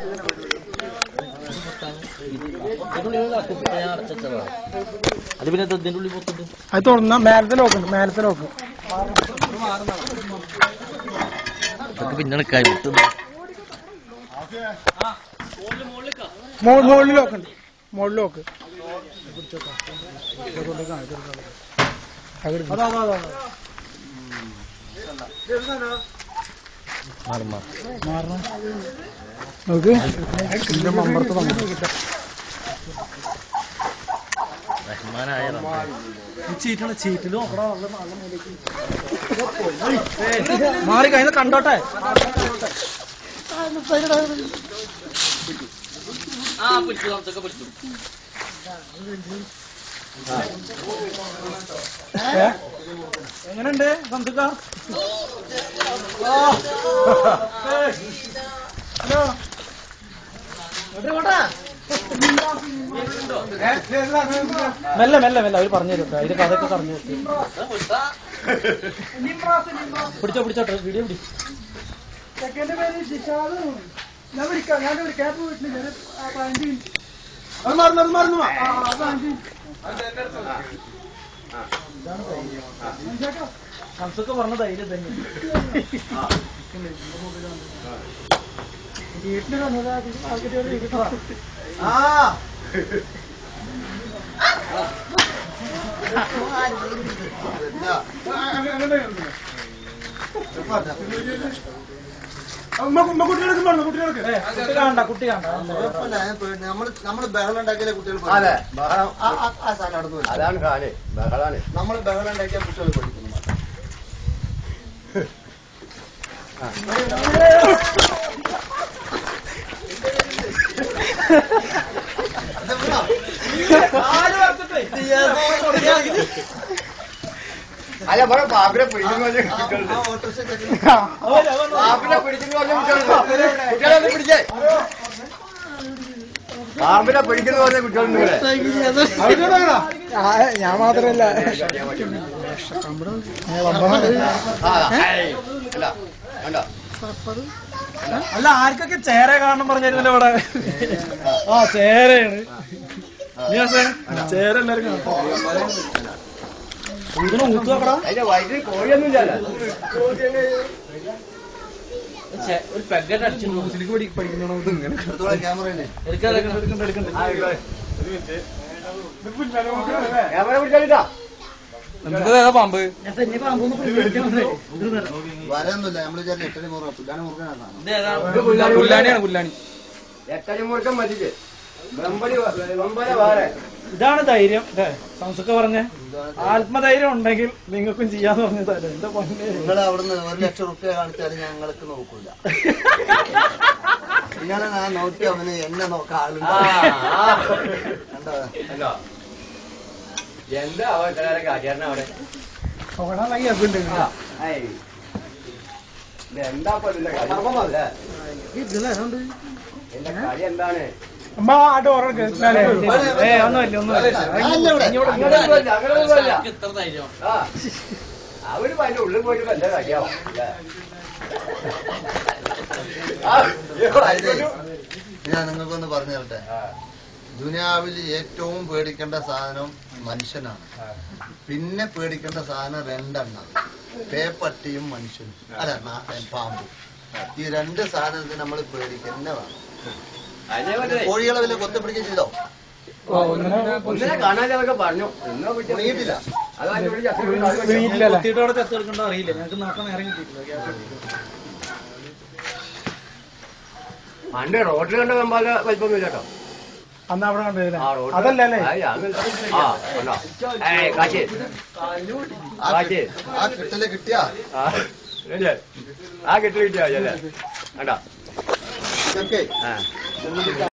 അത് പിന്നെ ഇതിന്റെ ഉള്ളിൽ പൊത്തിട്ട് അത് തുറന്ന മേലത്തെ ലോക്ക് ഉണ്ട് മേലത്തെ ലോക്ക് ഇതൊക്കെ പിന്നെ എടുക്കായി മുട്ടുന്നു മുകളിൽ ലോക്ക് ഉണ്ട് മുകളിൽ ലോക്ക് മാറും മാറും നോക്ക് ഇതിന്റെ മമ്പറത്ത് വന്നു റഹ്മാനായ ചീറ്റാണ് ചീറ്റിൽ നോക്കടാ മാറി കഴിഞ്ഞ കണ്ടോട്ടെ ആ പിടിച്ചു നമുക്കൊക്കെ പിടിച്ചു എങ്ങനെയുണ്ട് സംസുക്ക ഹലോ മെല്ലെ മെല്ലെ മെല്ലെ അവര് പറഞ്ഞു തരും അതിന്റെ കഥയൊക്കെ പറഞ്ഞു തരും പിടിച്ചോ പിടിച്ചോട്ടെ വീഡിയോ പിടി ചെക്കന്റെ പേര് ജിഷാദ് ഞാൻ വിളിക്കാം ഞാൻ വിളിക്കാം ഇപ്പൊ വീട്ടില് ഞാൻ പതിനഞ്ച് മിനിറ്റ് അത് മറന്നു അത് മറന്നു ആ, ആ, പതിനഞ്ച് മിനിറ്റ് സംസുക്ക പറഞ്ഞ ധൈര്യം തന്നെ വീട്ടില് വന്നതാ ആൾക്കാർ വീട്ടിൽ കുട്ടികൾക്ക് പറഞ്ഞു കുട്ടികൾക്ക് ഏ, കുട്ടി കാണണ്ട കുട്ടി കാണണ്ട നമ്മള് നമ്മള് ബഹളം ഉണ്ടാക്കിയാലേ കുട്ടികൾ അതെ ബഹളം ആ ആ- ആ സാധനം അവിടെ നിന്ന് അതാണ് കാല് ബഹളാണ് നമ്മൾ ബഹളം ഉണ്ടാക്കിയാൽ കുട്ടികൾ പഠിക്കുന്നു അല്ല ഇവിടെ പാപ്പിനെ പിടിക്കുന്നു പറഞ്ഞ കുട്ടികളുണ്ട് ആ ഓട്ടോറിക്ഷ ചെക്കന് പാമ്പിനെ പിടിക്കുന്നു പറഞ്ഞ കുട്ടികളുണ്ട് കുട്ടികളെ പിടിച്ചേ പാമ്പിനെ പിടിക്കുന്നു പറഞ്ഞ കുട്ടികളുണ്ട് ഇവിടെ ഞാൻ മാത്രല്ല ആ, ഏയ്. അല്ല, കണ്ടോ? അല്ല ആർക്കൊക്കെ ചേര കാണണം പറഞ്ഞിരുന്നല്ലോ ഇവിടെ ആ ചേരയാണ് ഇനിയാസേ, ചേര എല്ലാരും കാണാം ഇതിനെ ഊത്ത് നോക്കടാ അതിന്റെ വയറ്റിൽ കോഴിയൊന്നും ഇല്ല ഒരു പെഗ്ഗറ്റ് അടിച്ചു എടുത്തോളാം ക്യാമറ തന്നെ ക്യാമറ പിടിച്ചാലിട്ടാ പാമ്പ് വരയൊന്നുമില്ല നമ്മള് വിചാരിച്ച എട്ടര മുറുക പുല്ലാനെ മുറുകനാണ് സാധനം. ഇത് ഏതാ പുല്ലാനിയാണ് പുല്ലാനി എട്ടര മുറുക്കം മതിച്ച് വെമ്പടി വെമ്പല വേറെ ഇതാണ് ധൈര്യം അല്ലേ സംസുക്ക പറഞ്ഞ ആത്മധൈര്യം ഉണ്ടെങ്കിൽ നിങ്ങൾക്കും ചെയ്യാന്ന് പറഞ്ഞതല്ലേ എന്റെ പൊന്നെ നിങ്ങൾ അവിടുന്ന് ഒരു ലക്ഷം റുപ്യ കാണിച്ചാലും ഞങ്ങൾക്ക് നോക്കൂല നിങ്ങളെ ഞാൻ നോക്കി അവന് എന്നെ നോക്കാൻ ആളുണ്ട് ആ, ആ. കണ്ടോ കണ്ടോ? എന്താ അവൻ കാട്ടിയാരണ അവിടെ ഏയ്. ഇതെന്താ ഇപ്പൊ ഇതിന്റെ കളി? എന്റെ കളി എന്താണ് അമ്മ ആ ഡോർ ഏ ഒന്നുമില്ല ഒന്നുമില്ല ഞാനില്ല ഇവിടെ. അങ്ങനെയൊന്നും അല്ല, അങ്ങനെയൊന്നും അല്ല. ശരിക്കും ഇത്ര ധൈര്യം ആ. അവര് അതിന്റെ ഉള്ളിൽ പോയിട്ട് എന്താ കളിയാവും അല്ലേ? ആ, ഇവിടെ ആയിക്കോട്ടെ. ഞാൻ നിങ്ങൾക്കൊന്ന് പറഞ്ഞു തരട്ടെ ആ, ദുനിയാവിൽ ഏറ്റവും പേടിക്കേണ്ട സാധനം മനുഷ്യനാണ് ആ. പിന്നെ പേടിക്കേണ്ട സാധനം രണ്ടെണ്ണം പേപ്പട്ടിയും മനുഷ്യനും അല്ല നാ- പാമ്പും ഈ രണ്ട് സാധനത്തിന് നമ്മൾ പേടിക്കുന്ന വേണം അതിനെ പറ്റി കോഴികളെ വല്ല കൊത്തുപിടിക്കുക ചെയ്തോ ഒന്നിനെ കാണാനൊക്കെ പറഞ്ഞു ഇന്നോ വിളിച്ചിട്ടില്ല കുടുങ്ങിയിട്ടില്ല അത് അതിന്റെ ഉള്ളിൽ ചത്തി വീണ് ആള് കളിച്ചു. കുത്തിയിട്ടോടെ ചത്തെടുക്കണ്ടോ അറിയില്ല ഞങ്ങൾക്ക് നോക്കാൻ നേരം കിട്ടിയിട്ടില്ല പണ്ട് റോഡിൽ കണ്ട വെമ്പാല വലിപ്പൊന്നും കേട്ടോ അന്ന് അവിടെ കണ്ടില്ല ആ റോഡ് അതല്ല അല്ലേ ആ കണ്ടോ ഏയ് കാശി ആ കാശി ആ കിട്ടല് കിട്ടിയാ ആ ഇല്ലേ? ആ കെട്ടി കിട്ടിയാ അല്ലേ കണ്ടോ ഇതൊക്കെ ആ